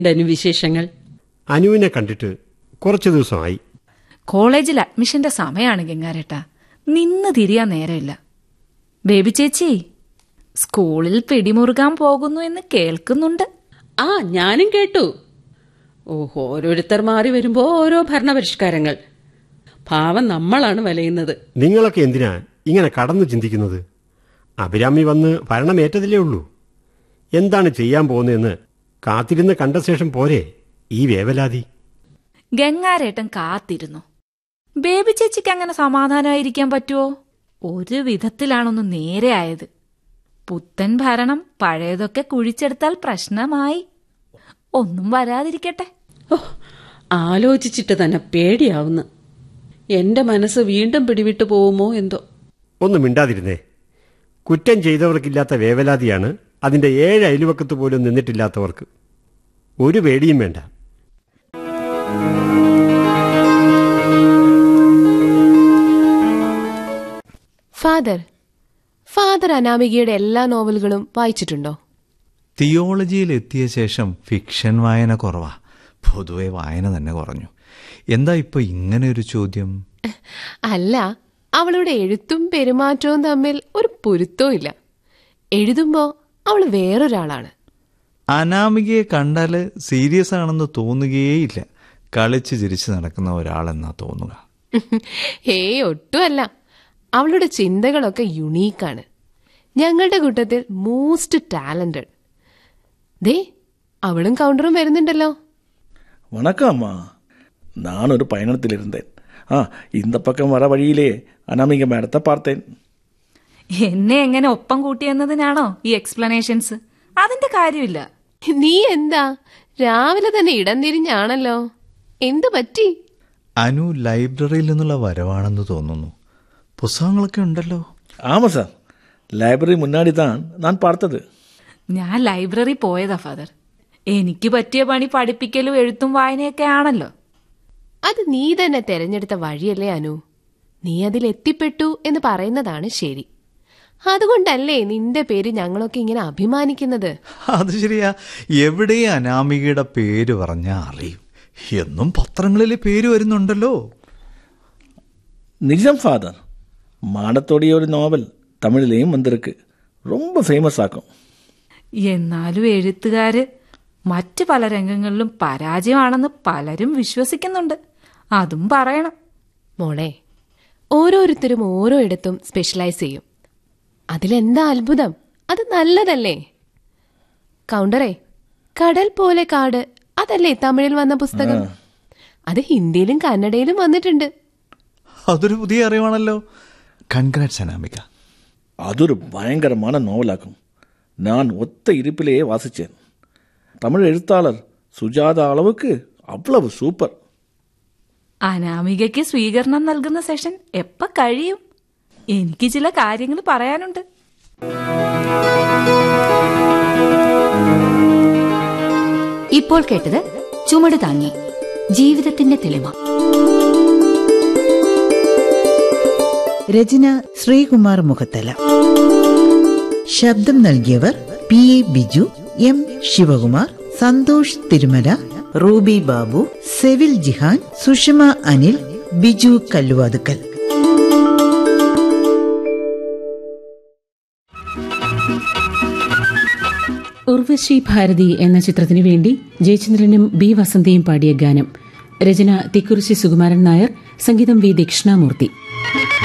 ഡനു വിശേഷങ്ങൾ അനുവിനെ കണ്ടിട്ട് കുറച്ചു ദിവസമായി കോളേജിൽ അഡ്മിഷന്റെ സമയാണ് ഗംഗാരേട്ടാ നിന്ന് തിരിയാൻ നേരമില്ല ബേബി ചേച്ചി സ്കൂളിൽ പിടിമുറുകാൻ പോകുന്നു എന്ന് കേൾക്കുന്നുണ്ട് ആ ഞാനും കേട്ടു ഓ ഓരോരുത്തർ മാറി വരുമ്പോ ഓരോ ഭരണപരിഷ്കാരങ്ങൾ ഭാവം നമ്മളാണ് വലയുന്നത് നിങ്ങളൊക്കെ എന്തിനാ ഇങ്ങനെ കടന്നു ചിന്തിക്കുന്നത് അഭിരാമി വന്ന് ഭരണമേറ്റതില്ലേ ഉള്ളൂ എന്താണ് ചെയ്യാൻ പോകുന്നതെന്ന് കാത്തിരുന്ന് കണ്ട ശേഷം പോരെ ഈ വേവലാതി ഗംഗാരേട്ടൻ കാത്തിരുന്നു ബേബി ചേച്ചിക്ക് അങ്ങനെ സമാധാനമായിരിക്കാൻ പറ്റുമോ ഒരു വിധത്തിലാണൊന്ന് നേരെ ആയത് പുത്തൻ ഭരണം പഴയതൊക്കെ കുഴിച്ചെടുത്താൽ പ്രശ്നമായി ഒന്നും വരാതിരിക്കട്ടെ ഓ ആലോചിച്ചിട്ട് തന്നെ പേടിയാവുന്നു എന്റെ മനസ്സ് വീണ്ടും പിടിവിട്ടു പോവുമോ എന്തോ ഒന്ന് മിണ്ടാതിരുന്നേ കുറ്റം ചെയ്തവർക്കില്ലാത്ത വേവലാതിയാണ് അതിന്റെ ഏഴ് അയലുവക്കത്ത് പോലും നിന്നിട്ടില്ലാത്തവർക്ക് ഒരു പേടിയും വേണ്ട ഫാദർ ഫാദർ അനാമികയുടെ എല്ലാ നോവലുകളും വായിച്ചിട്ടുണ്ടോ തിയോളജിയിൽ എത്തിയ ശേഷം ഫിക്ഷൻ വായന കുറവാ പൊതുവെ വായന തന്നെ കുറഞ്ഞു എന്താ ഇപ്പൊ ഇങ്ങനെ ഒരു ചോദ്യം അല്ല അവളുടെ എഴുത്തും പെരുമാറ്റവും തമ്മിൽ ഒരു പൊരുത്തവും ഇല്ല എഴുതുമ്പോ അവൾ വേറൊരാളാണ് അനാമികയെ കണ്ടാൽ സീരിയസ് ആണെന്ന് തോന്നുകയേയില്ല കളിച്ച് ചിരിച്ച് നടക്കുന്ന ഒരാളെന്നാ തോന്നുക ഏയ് ഒട്ടുമല്ല അവളുടെ ചിന്തകളൊക്കെ യുണീക്കാണ് ഞങ്ങളുടെ കൂട്ടത്തിൽ മോസ്റ്റ് ടാലന്റഡ് ദേ അവളും കൗണ്ടറും വരുന്നുണ്ടല്ലോ வணக்கம் அம்மா நான் ஒரு பயணத்தில் இருந்தேன் ஆ இந்த பக்கம் வர வழியிலே அனாமிக மேடத்தை பார்த்தேன் എന്നെ എങ്ങനെ ഒപ്പം കൂട്ടിയെന്നതിനാണോ ഈ എക്സ്പ്ലനേഷൻസ് അതിന്റെ കാര്യമില്ല നീ എന്താ രാവിലെ തന്നെ ഇടം തിരിഞ്ഞാണല്ലോ എന്തു പറ്റി അനു ലൈബ്രറിയിൽ നിന്നുള്ള വരവാണെന്ന് തോന്നുന്നു പുസ്തകങ്ങളൊക്കെ ഉണ്ടല്ലോ ஆமாம் சார் லைப்ரரி முன்னாடி தான் நான் பார்த்தது ഞാൻ ലൈബ്രറി പോയതാ ഫാദർ എനിക്ക് പറ്റിയ പണി പഠിപ്പിക്കലും എഴുത്തും വായനയൊക്കെ ആണല്ലോ അത് നീ തന്നെ തെരഞ്ഞെടുത്ത വഴിയല്ലേ അനു നീ അതിൽ എത്തിപ്പെട്ടു എന്ന് പറയുന്നതാണ് ശരി അതുകൊണ്ടല്ലേ നിന്റെ പേര് ഞങ്ങളൊക്കെ ഇങ്ങനെ അഭിമാനിക്കുന്നത് അത് ശരിയാ എവിടെ അനാമികയുടെ പേര് പറഞ്ഞാൽ അറിയും എന്നും പത്രങ്ങളിൽ പേര് വരുന്നുണ്ടല്ലോ நிஜம் ஃபாதர் மாடத்தோடைய ஒரு நாவல் தமிழ்லேயும் வந்திருக்கு ரொம்ப ஃபேமஸ் ஆக்கும் എന്നാലും എഴുത്തുകാര് മറ്റു പല രംഗങ്ങളിലും പരാജയമാണെന്ന് പലരും വിശ്വസിക്കുന്നുണ്ട് അതും പറയണം മോളെ ഓരോരുത്തരും ഓരോ ഇടത്തും സ്പെഷ്യലൈസ് ചെയ്യും അതിലെന്താ അത്ഭുതം അത് നല്ലതല്ലേ കൗണ്ടറേ കടൽ പോലെ കാട് അതല്ലേ തമിഴിൽ വന്ന പുസ്തകം അത് ഹിന്ദിയിലും കന്നഡയിലും വന്നിട്ടുണ്ട് അതൊരു പുതിയ അറിവാണല്ലോ കൺഗ്രാറ്റ്സ് അനാമിക അതൊരു பயங்கரமான നോവലാക്കും நான் ஒத்த இருப்பிலேயே வாசிச்சேன் தமிழ் எழுத்தாளர் சுஜாதா அளவுக்கு அவ்வளவு சூப்பர் അനാമികയ്ക്ക് സ്വീകരണം നൽകുന്ന സെഷൻ എപ്പ കഴിയും എനിക്ക് ചില കാര്യങ്ങൾ പറയാനുണ്ട് ഇപ്പോൾ കേട്ടത് ചുമട് താങ്ങി ജീവിതത്തിന്റെ തെളിമ രചന ശ്രീകുമാർ മുഖത്തല ശബ്ദം നൽകിയവർ P A Biju M Sivakumar Santhosh Thirumala Ruby Babu Sevil Jihan Sushama Anil Biju Kalluvathukkal Urvashi Bharathi എന്ന ചിത്രത്തിനു വേണ്ടി ജയചന്ദ്രനും ബി വസന്തയും പാടിയ ഗാനം രചന തിക്കുറിശി സുകുമാരൻ നായർ സംഗീതം വി ദക്ഷിണാമൂർത്തി